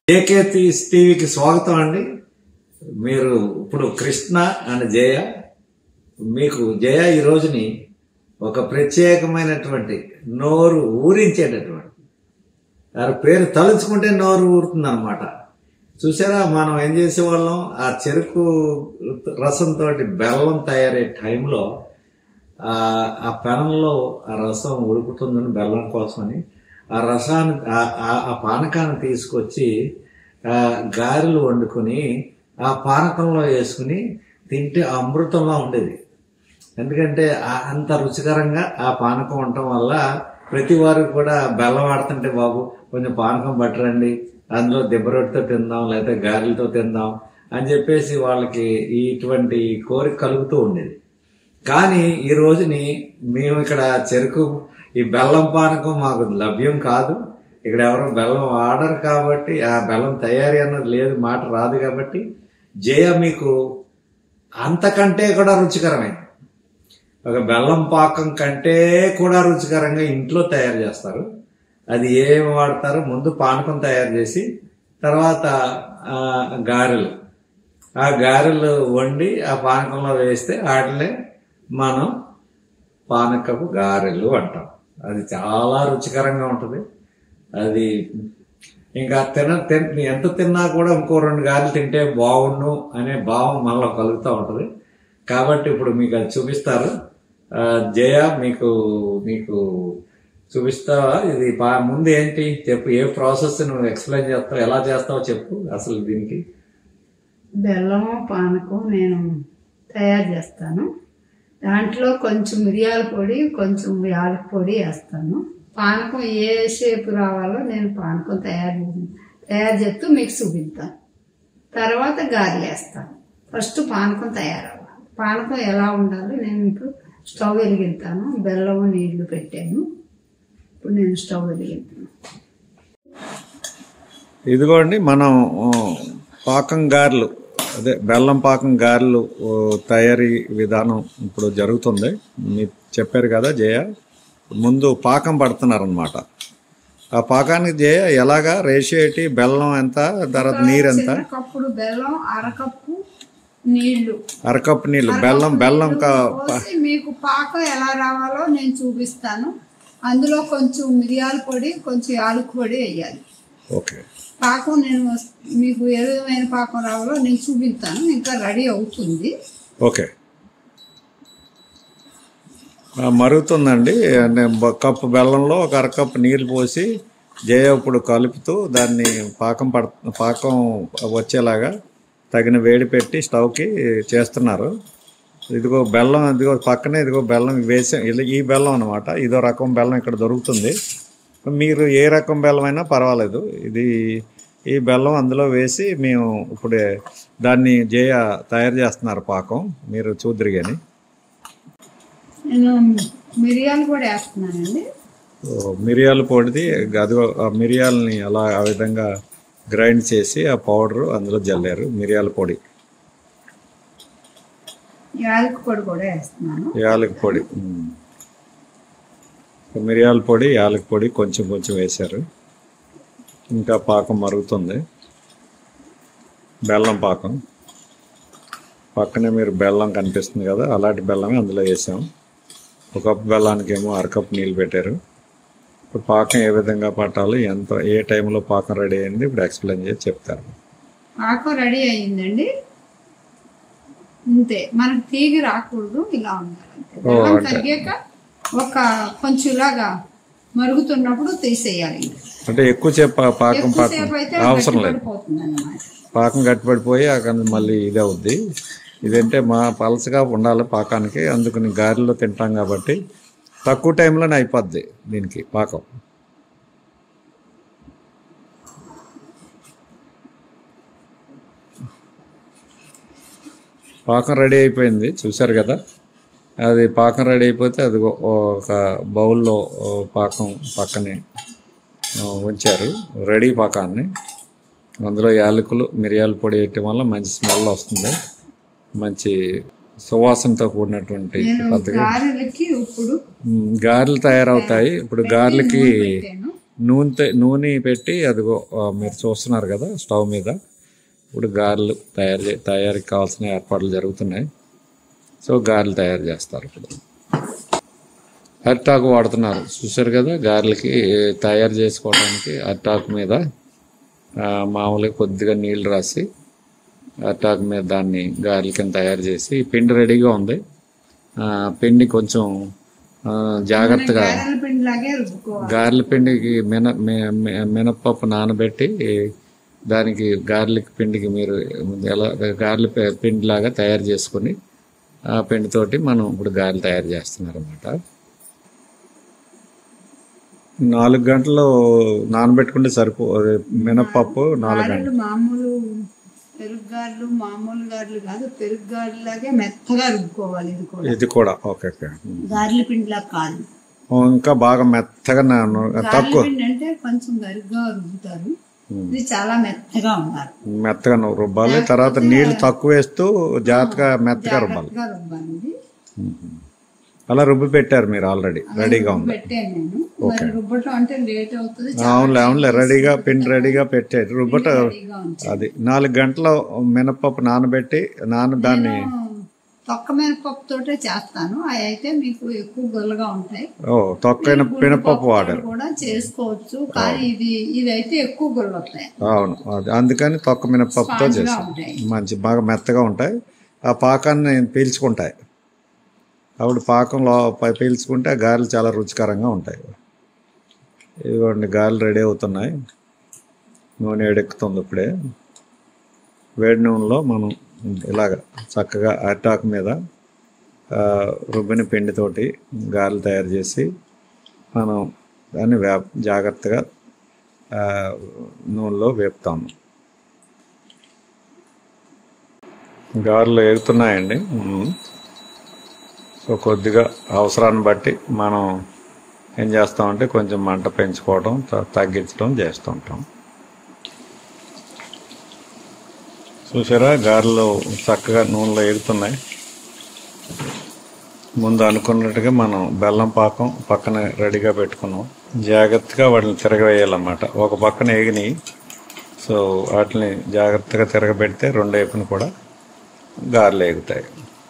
AK టీవీకి స్వాగతం అండి మీరు ఇప్పుడు కృష్ణ అండ్ జయ మీకు జయ ఈ రోజుని ఒక ప్రత్యేకమైనటువంటి నోరు ఊరించేటటువంటి వారి పేరు తలుచుకుంటే నోరు ఊరుతుంది అనమాట చూసారా మనం ఏం చేసేవాళ్ళం ఆ చెరుకు రసంతో బెల్లం తయారయ్యే టైంలో ఆ ఆ పెనంలో ఆ రసం ఉడుకుతుందని బెల్లం కోసమని ఆ రసాన్ని ఆ- ఆ- ఆ పానకాన్ని తీసుకొచ్చి ఆ గారెలు వండుకొని ఆ పానకంలో వేసుకుని తింటే అమృతంలా ఉండేది ఎందుకంటే ఆ- అంత రుచికరంగా ఆ పానకం ఉండటం వల్ల ప్రతి వారు కూడా బెల్లం ఆడుతుంటే బాబు కొంచెం పానకం పట్టరండి అందులో దెబ్బరొట్టితో తిందాం లేదా గారెలతో తిందాం అని చెప్పేసి వాళ్ళకి ఇటువంటి కోరిక కలుగుతూ ఉండేది కానీ ఈ రోజుని మేము ఇక్కడ చెరుకు ఈ బెల్లం పానకం మాకు లభ్యం కాదు ఇక్కడ ఎవరు బెల్లం ఆడరు కాబట్టి ఆ బెల్లం తయారీ అన్నది లేదు మాట రాదు కాబట్టి జయ మీకు అంతకంటే కూడా రుచికరమైంది ఒక బెల్లం పాకం కంటే కూడా రుచికరంగా ఇంట్లో తయారు చేస్తారు అది ఏం వాడతారో ముందు పానకం తయారు చేసి తర్వాత ఆ, గారెలు ఆ గారెలు వండి ఆ పానకంలో వేస్తే వాటినే మనం పానకపు గారెలు అంటాం అది చాలా రుచికరంగా ఉంటుంది అది ఇంకా తిన తిన్ ఎంత తిన్నా కూడా ఇంకో రెండు గారెలు తింటే బాగుండు అనే భావం మనలో కలుగుతూ ఉంటుంది కాబట్టి ఇప్పుడు మీకు అది చూపిస్తారు ఆ, జయ మీకు మీకు చూపిస్తావా ఇది పా- ముందు ఏంటి చెప్పు ఏ ప్రాసెస్ నువ్వు ఎక్స్ప్లెయిన్ చేస్తావు ఎలా చేస్తావో చెప్పు అసలు దీనికి బెల్లం పానకం నేను తయారు చేస్తాను దాంట్లో కొంచెం మిరియాల పొడి కొంచెం యాలక పొడి వేస్తాను పానకం ఏ షేప్ రావాలో నేను పానకం తయారు తయారు చేస్తూ మీకు చూపిస్తాను తర్వాత గారెలు వేస్తాను ఫస్ట్ పానకం తయారవ్వాలి పానకం ఎలా ఉండాలో నేను ఇప్పుడు స్టవ్ వెలిగిస్తాను బెల్లం నీళ్లు పెట్టాను ఇప్పుడు నేను స్టవ్ వెలిగిస్తాను ఇదిగోండి మనం ఆ, పాకం గారెలు అదే బెల్లం పాకం గారెలు ఓ, తయారీ విధానం ఇప్పుడు జరుగుతుంది మీరు చెప్పారు కదా జయ ముందు పాకం పడుతున్నారనమాట ఆ పాకానికి జయ ఎలాగా రేషియో ఏంటి బెల్లం ఎంత తర్వాత నీరు ఎంత చిన్న కప్పుడు బెల్లం అరకప్పు నీళ్లు అరకప్పు నీళ్ళు బెల్లం బెల్లం కా పోసి మీకు పాకం ఎలా రావాలో నేను చూపిస్తాను అందులో కొంచెం మిరియాల పొడి కొంచెం యాలక పొడి వేయాలి ఓకే పాకం నేను మీకు ఏ విధమైన పాకం రావాలో నేను చూపిస్తాను ఇంకా రెడీ అవుతుంది ఓకే ఆ, మరుగుతుందండి అంటే బ- కప్పు బెల్లంలో ఒక అరకప్పు నీళ్ళు పోసి జయ ఇప్పుడు కలుపుతూ దాన్ని పాకం పడ పాకం వచ్చేలాగా తగిన వేడి పెట్టి స్టవ్కి చేస్తున్నారు ఇదిగో బెల్లం ఇదిగో పక్కనే ఇదిగో బెల్లం వేసాం ఇలా ఈ బెల్లం అనమాట ఇదో రకం బెల్లం ఇక్కడ దొరుకుతుంది మీరు ఏ రకం బెల్లం అయినా పర్వాలేదు ఇది ఈ బెల్లం అందులో వేసి మేము ఇప్పుడే దాన్ని జయ తయారు చేస్తున్నారు పాకం మీరు చూద్దరు కానీ నేను మిరియాలు కూడా వేస్తున్నానండి ఓ, మిరియాల పొడిది అదిగో ఆ మిరియాలని అలా ఆ విధంగా గ్రైండ్ చేసి ఆ పౌడర్ అందులో జల్లారు మిరియాల పొడి యాలక పొడి కూడా వేస్తున్నాను యాలక పొడి ఉమ్. మిరియాల పొడి యాలక పొడి కొంచెం కొంచెం వేశారు ఇంకా పాకం మరుగుతుంది బెల్లం పాకం పక్కనే మీరు బెల్లం కనిపిస్తుంది కదా అలాంటి బెల్లమే అందులో వేసాం ఒక కప్పు బెల్లానికి ఏమో అరకప్పు నీళ్ళు పెట్టారు ఇప్పుడు పాకం ఏ విధంగా పట్టాలి ఎంత ఏ టైంలో పాకం రెడీ అయింది ఇప్పుడు ఎక్స్ప్లెయిన్ చేసి చెప్తారు పాకం రెడీ అయ్యిందండి అంతే మనకు తీగి రాకూడదు ఇలా ఉండాలి అంతే. ఓ, బెల్లం అంటే- కరిగాక ఒక కొంచెం ఇలాగా మరుగుతున్నప్పుడు తీసేయాలి అంటే ఎక్కువసేపు పా- పాకం పట్ట ఎక్కువసేపు అయితే అవసరం లేదు పడిపోతుంది అన్నమాట పాకం గట్టిపడిపోయి అక్కడ మళ్ళీ ఇది అవుద్ది ఇదంటే మా పలసగా ఉండాలి పాకానికి అందుకని గారెలో తింటాం కాబట్టి తక్కువ టైంలోనే అయిపోద్ది దీనికి పాకం పాకం రెడీ అయిపోయింది చూశారు కదా అది పాకం రెడీ అయిపోతే అది ఒక బౌల్లో ఓ పాకం పక్కనే ఆ, ఉంచారు రెడీ పాకాన్ని అందులో యాలకులు మిరియాల పొడి వేయటం వల్ల మంచి స్మెల్ వస్తుంది మంచి సువాసనతో కూడినటువంటి నేను పద్ధతి గారెలకి ఇప్పుడు మ్, గారెలు తయారవుతాయి ఇప్పుడు గారెలకి పెట్టాను నూనె నూనె పెట్టి అదిగో ఆ, మీరు చూస్తున్నారు కదా స్టవ్ మీద ఇప్పుడు గారెలు తయారు చే తయారీకి కావాల్సిన ఏర్పాట్లు జరుగుతున్నాయి సో గారెలు తయారు చేస్తారు ఇప్పుడు అరిటాకు వాడుతున్నారు చూసారు కదా గారెలకి తయారు చేసుకోవడానికి అరిటాకు మీద ఆ, మామూలుగా కొద్దిగా నీళ్లు రాసి అరిటాకు మీద దాన్ని గారెల కింద తయారు చేసి ఈ పిండి రెడీగా ఉంది ఆ, పిండి కొంచెం ఆ, జాగ్రత్తగా గారెల పిండిలాగే రుబ్బుకోవాలి గారెల పిండికి మిన మి- మి- మినప్పప్పు నానబెట్టి దానికి గార్లిక్ పిండికి మీరు ఎలా గారెల పి- పిండిలాగా తయారు చేసుకొని ఆ పిండితోటి మనం ఇప్పుడు గారెలు తయారు చేస్తున్నారు అనమాట నాలుగు గంటలు నానబెట్టుకుంటే సరిపో అదే మినప్పప్పు నాలుగు గంటలు గారెలు మామూలు పెరుగు గారెలు మామూలు గారెలు కాదు పెరుగు గారెలాగే మెత్తగా రుబ్బుకోవాలి ఇది కూడా ఇది కూడా ఓకే ఓకే గారెల పిండిలా కాదు ఇంకా బాగా మెత్తగా నా- గారెల తక్కువ పిండి అంటే కొంచెం గరుగ్గా రుబ్బుతారు ఇది చాలా మెత్తగా ఉండాలి మెత్తగా నువ్వు రుబ్బాలి తర్వాత నీళ్లు తక్కువ వేస్తూ జాగ్రత్తగా మెత్తగా రుబ్బాలి మెత్తగా రుబ్బాలి ఇది అలా రుబ్బి పెట్టారు మీరు ఆల్రెడీ రెడీగా ఉంది పెట్టాను నేను మరి రుబ్బటం అంటే లేట్ అవుతుంది అవునులే అవునులే రెడీగా పిండి రెడీగా పెట్టారు రుబ్బట రెడీగా ఉంది అది నాలుగు గంటలు మినపప్పు నానబెట్టి నాన దాన్ని తొక్క మినపప్పు తోటే చేస్తాను అవి అయితే మీకు ఎక్కువ గొల్లగా ఉంటాయి ఓ తొక్కైన మినపప్పు వాడారు కూడా చేసుకోవచ్చు కానీ ఇది ఇది అయితే ఎక్కువ గొల్ల వస్తాయి అవును అది అందుకని తొక్క మినపప్పుతో చేశారు ఉంటాయి మంచి బాగా మెత్తగా ఉంటాయి ఆ పాకాన్ని పీల్చుకుంటాయి అప్పుడు పాకంలో పై- పీల్చుకుంటే ఆ గారెలు చాలా రుచికరంగా ఉంటాయి ఇదిగోండి గారెలు రెడీ అవుతున్నాయి నూనె వేడెక్కుతుంది ఇప్పుడే వేడి నూనెలో మనం ఇలాగ చక్కగా అరిటాకు మీద ఆ, రుబ్బిన పిండితోటి గారెలు తయారు చేసి మనం దాన్ని వే జాగ్రత్తగా ఆ, నూనెలో వేపుతాము గారెలు ఎగుతున్నాయండి ఉమ్. సో కొద్దిగా అవసరాన్ని బట్టి మనం ఏం చేస్తామంటే కొంచెం మంట పెంచుకోవడం త- తగ్గించడం చేస్తూ ఉంటాం చూసారా గారెలు చక్కగా నూనెలో ఎగుతున్నాయి ముందు అనుకున్నట్టుగా మనం బెల్లం పాకం పక్కన రెడీగా పెట్టుకున్నాం జాగ్రత్తగా వాటిని తిరగవేయాలన్నమాట ఒక పక్కన ఎగినాయి సో వాటిని జాగ్రత్తగా తిరగబెడితే రెండు వైపున కూడా గారెలు ఎగుతాయి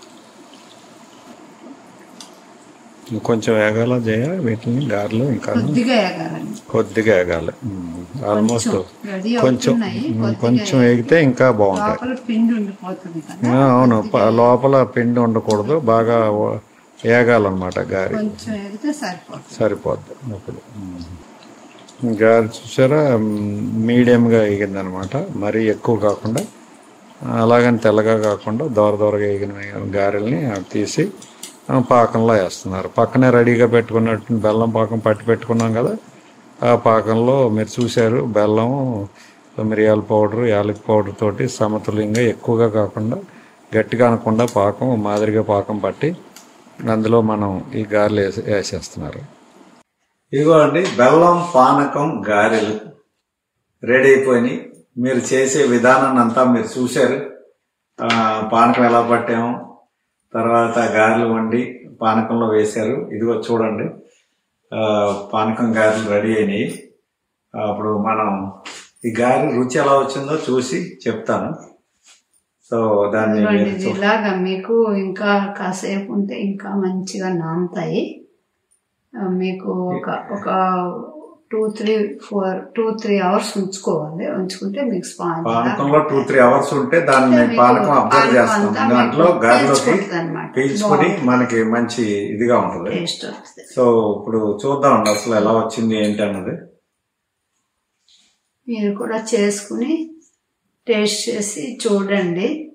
ఇంకొంచెం వేగాల చేయ వీటిని గారెలు ఇంకా కొద్దిగా ఎగాలండి కొద్దిగా వేగాలి ఆల్మోస్ట్ రెడీ కొంచెం అవుతున్నాయి ఉమ్, కొంచెం వేగితే ఇంకా బాగుంటాయి లోపల పిండి ఉండిపోతుంది కదా ఆ, అవును ప- లోపల పిండి ఉండకూడదు బాగా వ- వేగాలన్నమాట గారి కొంచెం ఎగితే సరిపోతుంది సరిపోద్ది అప్పుడు గారి చూసారా మీడియంగా ఎగిందనమాట మరీ ఎక్కువ కాకుండా అలాగని తెల్లగా కాకుండా దోర దోరగా ఎగిన గారెల్ని తీసి ఆ, పాకంలో వేస్తున్నారు పక్కనే రెడీగా పెట్టుకున్నట్టు బెల్లం పాకం పట్టి పెట్టుకున్నాం కదా ఆ పాకంలో మీరు చూశారు బెల్లం మిరియాల పౌడర్ యాలక్ పౌడర్ తోటి సమతుల్యంగా ఎక్కువగా కాకుండా గట్టిగా అనకుండా పాకం మాదిరిగా పాకం పట్టి అందులో మనం ఈ గారెలు వేసి వేసేస్తున్నారు ఇదిగో అండి బెల్లం పానకం గారెలు రెడీ అయిపోయినాయి మీరు చేసే విధానాన్ని అంతా మీరు చూశారు ఆ, పానకం ఎలా పట్టాము తర్వాత గారెలు వండి పానకంలో వేశారు ఇదిగో చూడండి ఆ, పానకం గారెలు రెడీ అయినాయి ఆ, అప్పుడు మనం ఈ గారె రుచి ఎలా వచ్చిందో చూసి చెప్తాను సో దాన్ని ఇదిగోండి, మీరు ఇది చూ- ఇలాగా మీకు ఇంకా కాసేపు ఉంటే ఇంకా మంచిగా నానుతాయి ఆ, మీకు ఒక ఒక two three four two three hours ఉంచుకోవాలి ఉంచుకుంటే మీకు స్పాంజ్ పానకంలో టూ త్రీ అవర్స్ ఉంటే దాన్ని పానకం అబ్జర్వ్ చేస్తాం దాంట్లో గాలిలోకి పీల్చుకొని మనకి మంచి ఇదిగా ఉంటుంది టేస్ట్ వస్తుంది సో ఇప్పుడు చూద్దామండి అసలు ఎలా వచ్చింది ఏంటి అన్నది మీరు కూడా చేసుకుని టేస్ట్ చేసి చూడండి